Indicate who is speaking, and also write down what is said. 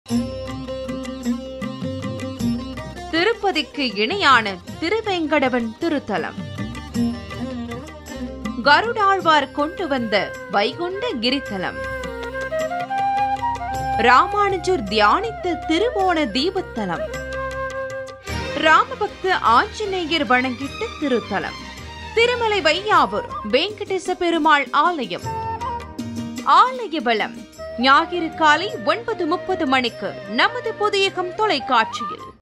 Speaker 1: திருப்பதிக்கு இணையான திருவேங்கடவன் திருத்தலம் கருடாழ்வார் கொண்டு வந்த வைகுண்ட கிரித்தலம் ராமானுஜர் தியானித்த திருவோண தீபத்தலம் ராமபக்த ஆஞ்சநேயர் வணங்கிட்ட திருத்தலம் திருமலை வையாவூர் வெங்கடேச பெருமாள் ஆலயம் ஆலய பலம் ஞாயிறு காலை ஒன்பது முப்பது மணிக்கு நமது புதியகம் தொலைக்காட்சியில்